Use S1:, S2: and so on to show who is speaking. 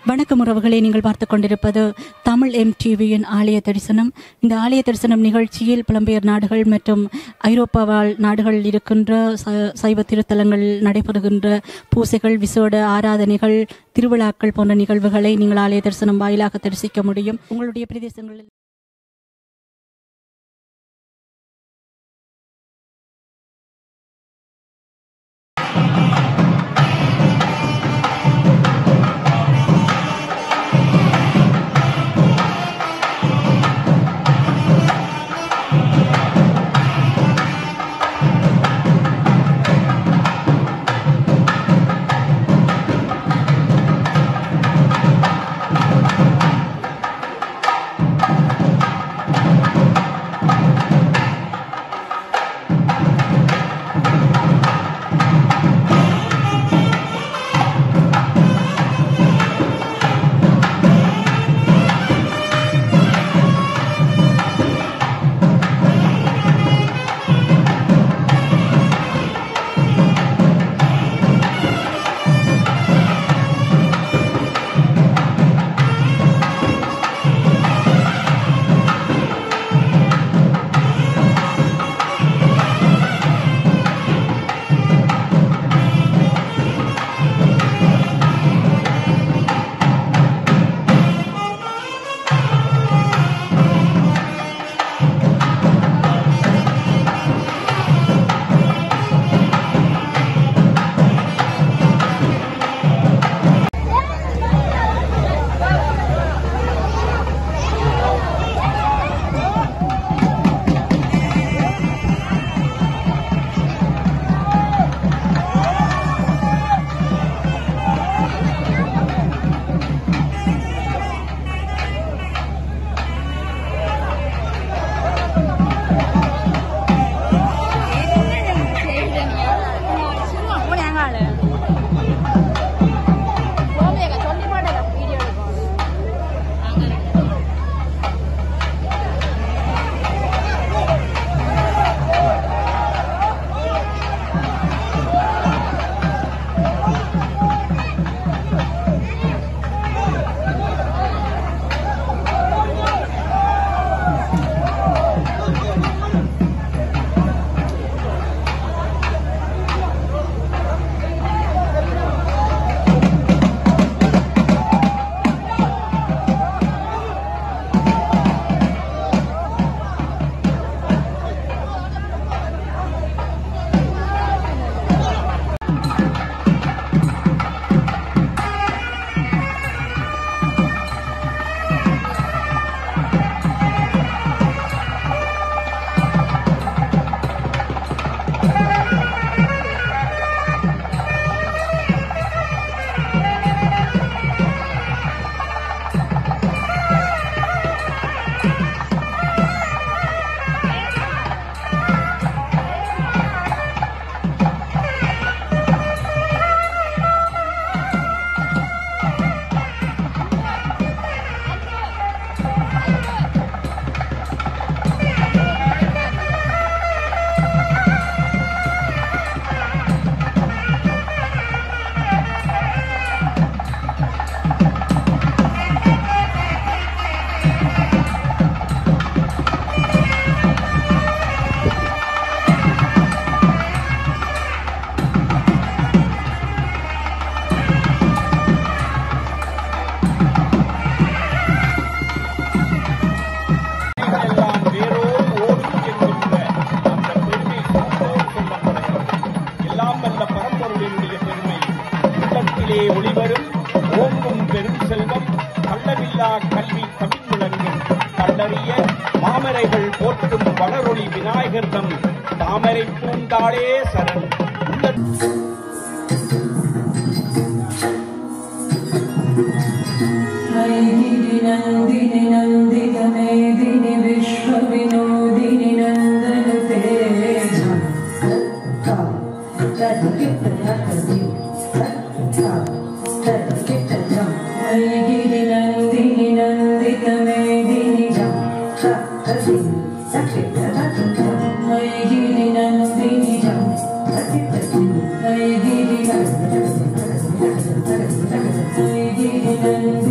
S1: வணக்கம் உறவுகளை நீங்கள் பார்த்து கொண்டிருப்பது தமிழ் எம் டிவியின் ஆலய தரிசனம் இந்த ஆலய தரிசனம் நிகழ்ச்சியில் புலம்பெயர் நாடுகள் மற்றும் ஐரோப்பா வாழ் நாடுகளில் இருக்கின்ற ச- சைவ திருத்தலங்களில் நடைபெறுகின்ற பூசைகள் விசேட ஆராதனைகள் திருவிழாக்கள் போன்ற நிகழ்வுகளை நீங்கள் ஆலய தரிசனம் வாயிலாக தரிசிக்க முடியும் உங்களுடைய பிரதேசங்களில்
S2: எல்லாம் வேரோடு ஓடும் என்கின்ற அந்த பெருமை சான்றோர் சொல்லப்படுகிறது. எல்லாம் வல்ல பரம்பொருளினுடைய பெருமை உள்ளத்திலே ஒளிவரும் ஓங்கும் பெரும் செல்வம் கள்ளவில்லா கல்வி கவிழ்முழங்கும் கண்டறிய மாமரைகள் போற்றும் வளரொளி விநாயகர் தம் தாமரை பூந்தாளே சரண் உள்ள
S3: नन्दिनि नन्दिनि नन्दितमेदिनि विश्वविनोदिनि नन्दनते नैगिरि नन्दिनि नन्दितमेदिनि नैगिरि नन्दिनि नैगिरि नन्दिनि